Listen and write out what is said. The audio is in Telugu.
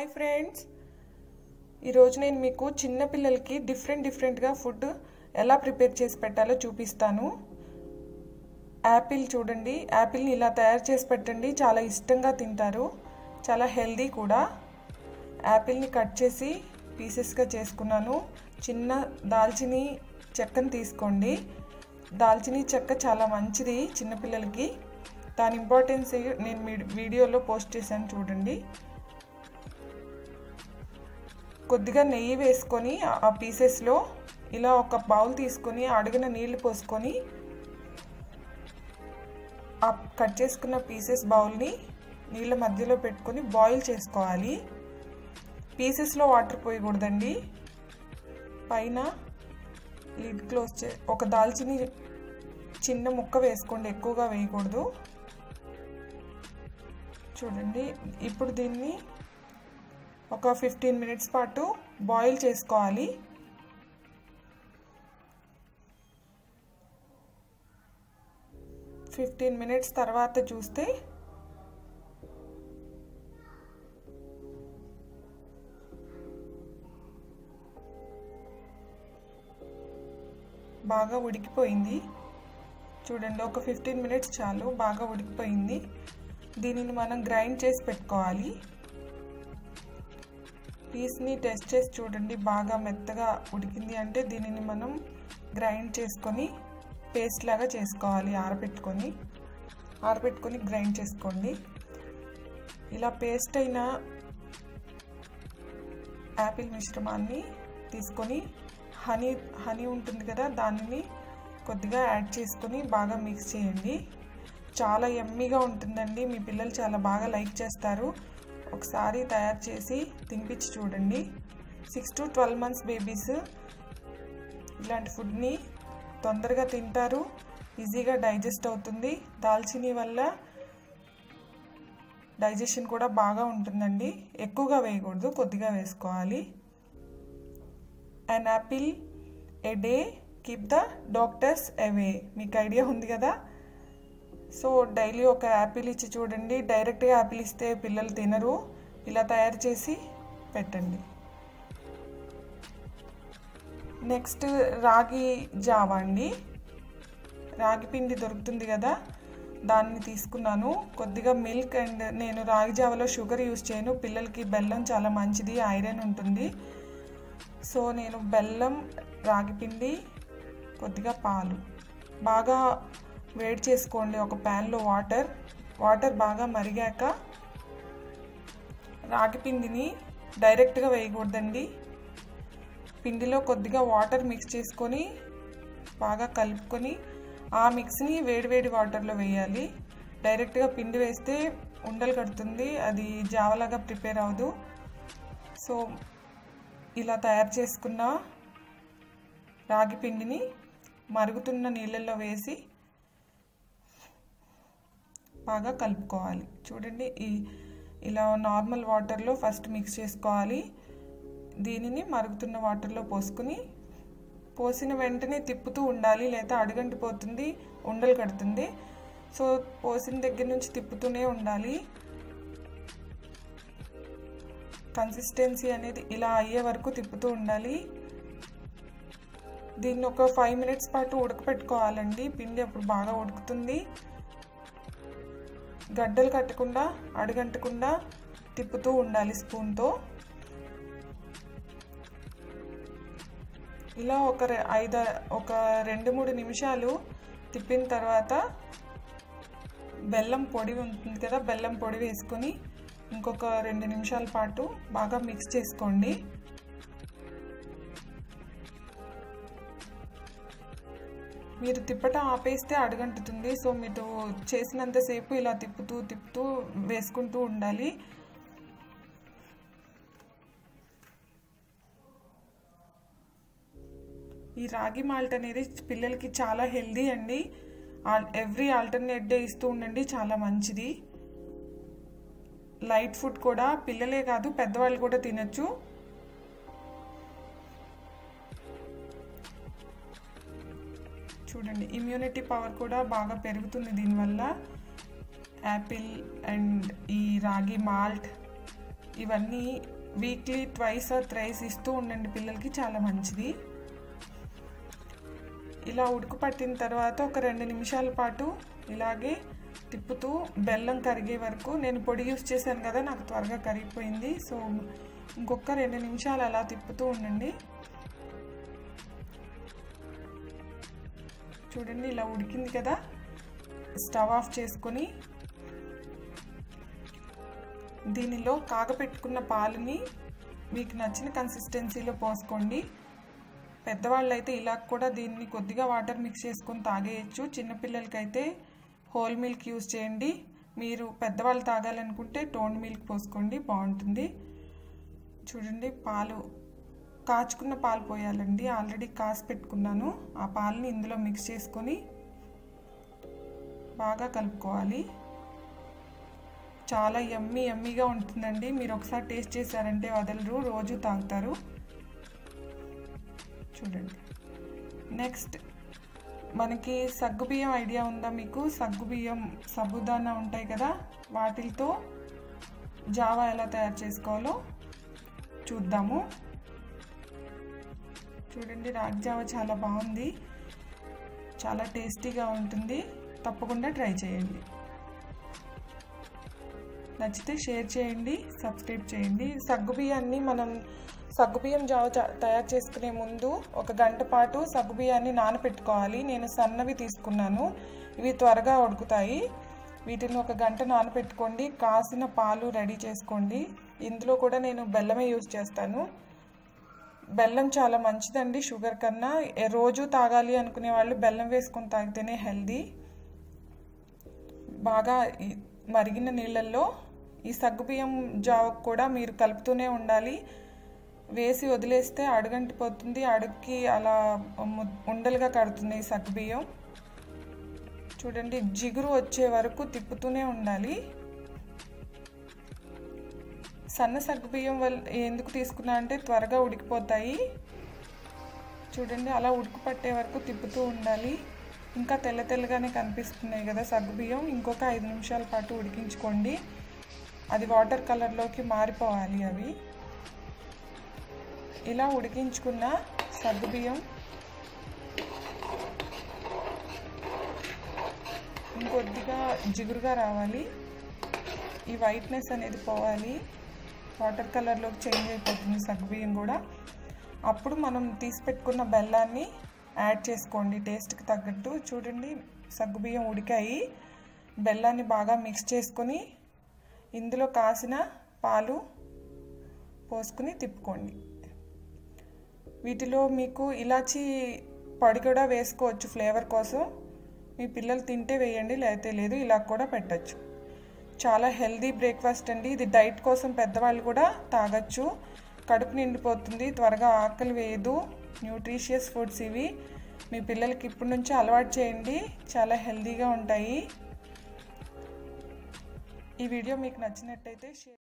హాయ్ ఫ్రెండ్స్ ఈరోజు నేను మీకు చిన్న పిల్లలకి డిఫరెంట్ డిఫరెంట్గా ఫుడ్ ఎలా ప్రిపేర్ చేసి పెట్టాలో చూపిస్తాను యాపిల్ చూడండి యాపిల్ని ఇలా తయారు చేసి పెట్టండి చాలా ఇష్టంగా తింటారు చాలా హెల్దీ కూడా యాపిల్ని కట్ చేసి పీసెస్గా చేసుకున్నాను చిన్న దాల్చిని చెక్కను తీసుకోండి దాల్చిని చెక్క చాలా మంచిది చిన్నపిల్లలకి దాని ఇంపార్టెన్స్ నేను మీ వీడియోలో పోస్ట్ చేశాను చూడండి కొద్దిగా నెయ్యి వేసుకొని ఆ పీసెస్లో ఇలా ఒక బౌల్ తీసుకొని అడిగిన నీళ్లు పోసుకొని ఆ కట్ చేసుకున్న పీసెస్ బౌల్ని నీళ్ళ మధ్యలో పెట్టుకొని బాయిల్ చేసుకోవాలి పీసెస్లో వాటర్ పోయకూడదండి పైన లిడ్ క్లోజ్ చే ఒక దాల్చిని చిన్న ముక్క వేసుకోండి ఎక్కువగా వేయకూడదు చూడండి ఇప్పుడు దీన్ని ఒక ఫిఫ్టీన్ మినిట్స్ పాటు బాయిల్ చేసుకోవాలి ఫిఫ్టీన్ మినిట్స్ తర్వాత చూస్తే బాగా ఉడికిపోయింది చూడండి ఒక ఫిఫ్టీన్ మినిట్స్ చాలు బాగా ఉడికిపోయింది దీనిని మనం గ్రైండ్ చేసి పెట్టుకోవాలి పీస్ని టెస్ట్ చేసి చూడండి బాగా మెత్తగా ఉడికింది అంటే దీనిని మనం గ్రైండ్ చేసుకొని పేస్ట్ లాగా చేసుకోవాలి ఆరబెట్టుకొని ఆరబెట్టుకొని గ్రైండ్ చేసుకోండి ఇలా పేస్ట్ అయిన యాపిల్ మిశ్రమాన్ని తీసుకొని హనీ హనీ ఉంటుంది కదా దానిని కొద్దిగా యాడ్ చేసుకొని బాగా మిక్స్ చేయండి చాలా ఎమ్మీగా ఉంటుందండి మీ పిల్లలు చాలా బాగా లైక్ చేస్తారు ఒకసారి తయారు చేసి తినిపించి చూడండి six to twelve months babies ఇలాంటి ఫుడ్ని తొందరగా తింటారు ఈజీగా డైజెస్ట్ అవుతుంది దాల్చిని వల్ల డైజెషన్ కూడా బాగా ఉంటుందండి ఎక్కువగా వేయకూడదు కొద్దిగా వేసుకోవాలి and apple a day keep the doctors away మీకు ఐడియా ఉంది కదా సో డైలీ ఒక యాపిల్ ఇచ్చి చూడండి డైరెక్ట్గా యాపిల్ ఇస్తే పిల్లలు తినరు ఇలా తయారు చేసి పెట్టండి నెక్స్ట్ రాగి జావా అండి రాగి పిండి దొరుకుతుంది కదా దాన్ని తీసుకున్నాను కొద్దిగా మిల్క్ అండ్ నేను రాగి జావలో షుగర్ యూస్ చేయను పిల్లలకి బెల్లం చాలా మంచిది ఐరన్ ఉంటుంది సో నేను బెల్లం రాగి పిండి కొద్దిగా పాలు బాగా వేడి చేసుకోండి ఒక ప్యాన్లో వాటర్ వాటర్ బాగా మరిగాక రాగి పిండిని డైరెక్ట్గా వేయకూడదండి పిండిలో కొద్దిగా వాటర్ మిక్స్ చేసుకొని బాగా కలుపుకొని ఆ మిక్స్ని వేడివేడి వాటర్లో వేయాలి డైరెక్ట్గా పిండి వేస్తే ఉండలు కడుతుంది అది జావలాగా ప్రిపేర్ అవ్వదు సో ఇలా తయారు చేసుకున్న రాగి పిండిని మరుగుతున్న నీళ్ళల్లో వేసి బాగా కలుపుకోవాలి చూడండి ఈ ఇలా నార్మల్ వాటర్లో ఫస్ట్ మిక్స్ చేసుకోవాలి దీనిని మరుగుతున్న వాటర్లో పోసుకుని పోసిన వెంటనే తిప్పుతూ ఉండాలి లేదా అడుగంటిపోతుంది ఉండలు కడుతుంది సో పోసిన దగ్గర నుంచి తిప్పుతూనే ఉండాలి కన్సిస్టెన్సీ అనేది ఇలా అయ్యే వరకు తిప్పుతూ ఉండాలి దీన్ని ఒక ఫైవ్ మినిట్స్ పాటు ఉడకపెట్టుకోవాలండి పిండి అప్పుడు బాగా ఉడుకుతుంది గడ్డలు కట్టకుండా అడుగంటకుండా తిప్పుతూ ఉండాలి స్పూన్తో ఇలా ఒక ఐదు ఒక రెండు మూడు నిమిషాలు తిప్పిన తర్వాత బెల్లం పొడి ఉంటుంది కదా బెల్లం పొడి వేసుకొని ఇంకొక రెండు నిమిషాల పాటు బాగా మిక్స్ చేసుకోండి మీరు తిప్పటం ఆపేస్తే అడుగంటుతుంది సో మీరు చేసినంతసేపు ఇలా తిప్పుతూ తిప్పుతూ వేసుకుంటూ ఉండాలి ఈ రాగి మాల్ట్ అనేది పిల్లలకి చాలా హెల్దీ అండి ఎవ్రీ ఆల్టర్నేట్ డే ఇస్తూ ఉండండి చాలా మంచిది లైట్ ఫుడ్ కూడా పిల్లలే కాదు పెద్దవాళ్ళు కూడా తినచ్చు చూడండి ఇమ్యూనిటీ పవర్ కూడా బాగా పెరుగుతుంది దీనివల్ల యాపిల్ అండ్ ఈ రాగి మాల్ట్ ఇవన్నీ వీక్లీ ట్వైస్ ఆర్ థ్రైస్ ఇస్తూ ఉండండి పిల్లలకి చాలా మంచిది ఇలా ఉడుకు పట్టిన తర్వాత ఒక రెండు నిమిషాల పాటు ఇలాగే తిప్పుతూ బెల్లం కరిగే వరకు నేను పొడి యూస్ చేశాను కదా నాకు త్వరగా కరిగిపోయింది సో ఇంకొక రెండు నిమిషాలు అలా తిప్పుతూ ఉండండి చూడండి ఇలా ఉడికింది కదా స్టవ్ ఆఫ్ చేసుకొని దీనిలో కాగపెట్టుకున్న పాలని మీకు నచ్చిన కన్సిస్టెన్సీలో పోసుకోండి పెద్దవాళ్ళు అయితే ఇలా కూడా దీన్ని కొద్దిగా వాటర్ మిక్స్ చేసుకొని తాగేయచ్చు చిన్నపిల్లలకైతే హోల్ మిల్క్ యూస్ చేయండి మీరు పెద్దవాళ్ళు తాగాలనుకుంటే టోన్ మిల్క్ పోసుకోండి బాగుంటుంది చూడండి పాలు కాచుకున్న పాలు పోయాలండి ఆల్రెడీ కాసి పెట్టుకున్నాను ఆ పాలని ఇందులో మిక్స్ చేసుకొని బాగా కలుపుకోవాలి చాలా ఎమ్మీ ఎమ్మీగా ఉంటుందండి మీరు ఒకసారి టేస్ట్ చేశారంటే వదలరు రోజు తాగుతారు చూడండి నెక్స్ట్ మనకి సగ్గుబియ్యం ఐడియా ఉందా మీకు సగ్గుబియ్యం సబుదానా ఉంటాయి కదా వాటితో జావా ఎలా తయారు చేసుకోవాలో చూద్దాము చూడండి రాగి జావా చాలా బాగుంది చాలా టేస్టీగా ఉంటుంది తప్పకుండా ట్రై చేయండి నచ్చితే షేర్ చేయండి సబ్స్క్రైబ్ చేయండి సగ్గుబియ్యాన్ని మనం సగ్గుబియ్యం జావ తయారు చేసుకునే ముందు ఒక గంట పాటు సగ్గుబియ్యాన్ని నానబెట్టుకోవాలి నేను సన్నవి తీసుకున్నాను ఇవి త్వరగా ఉడుకుతాయి వీటిని ఒక గంట నానబెట్టుకోండి కాసిన పాలు రెడీ చేసుకోండి ఇందులో కూడా నేను బెల్లమే యూజ్ చేస్తాను బెల్లం చాలా మంచిదండి షుగర్ కన్నా రోజు తాగాలి అనుకునే వాళ్ళు బెల్లం వేసుకొని తాగితేనే హెల్దీ బాగా మరిగిన నీళ్ళల్లో ఈ సగ్గుబియ్యం జావ కూడా మీరు కలుపుతూనే ఉండాలి వేసి వదిలేస్తే అడుగంటిపోతుంది అడుగుకి అలా ఉండలుగా కడుతుంది ఈ సగ్గుబియ్యం చూడండి జిగురు వచ్చే వరకు తిప్పుతూనే ఉండాలి సన్న సగ్గుబియ్యం వల్ల ఎందుకు తీసుకున్నా అంటే త్వరగా ఉడికిపోతాయి చూడండి అలా ఉడుకు పట్టే వరకు తిప్పుతూ ఉండాలి ఇంకా తెల్ల తెల్లగానే కనిపిస్తున్నాయి కదా సగ్గుబియ్యం ఇంకొక ఐదు నిమిషాల పాటు ఉడికించుకోండి అది వాటర్ కలర్లోకి మారిపోవాలి అవి ఇలా ఉడికించుకున్న సగ్గుబియ్యం ఇంకొద్దిగా జిగురుగా రావాలి ఈ వైట్నెస్ అనేది పోవాలి వాటర్ కలర్లోకి చేంజ్ అయిపోతుంది సగ్గుబియ్యం కూడా అప్పుడు మనం తీసి పెట్టుకున్న బెల్లాన్ని యాడ్ చేసుకోండి టేస్ట్కి తగ్గట్టు చూడండి సగ్గుబియ్యం ఉడికాయి బెల్లాన్ని బాగా మిక్స్ చేసుకొని ఇందులో కాసిన పాలు పోసుకుని తిప్పుకోండి వీటిలో మీకు ఇలాచి పొడి కూడా వేసుకోవచ్చు ఫ్లేవర్ కోసం మీ పిల్లలు తింటే వేయండి లేకపోతే లేదు ఇలా కూడా పెట్టచ్చు చాలా హెల్దీ బ్రేక్ఫాస్ట్ అండి ఇది డైట్ కోసం పెద్దవాళ్ళు కూడా తాగొచ్చు కడుపు నిండిపోతుంది త్వరగా ఆకలి వేయదు న్యూట్రిషియస్ ఫుడ్స్ ఇవి మీ పిల్లలకి ఇప్పటి నుంచి అలవాటు చేయండి చాలా హెల్దీగా ఉంటాయి ఈ వీడియో మీకు నచ్చినట్టయితే షేర్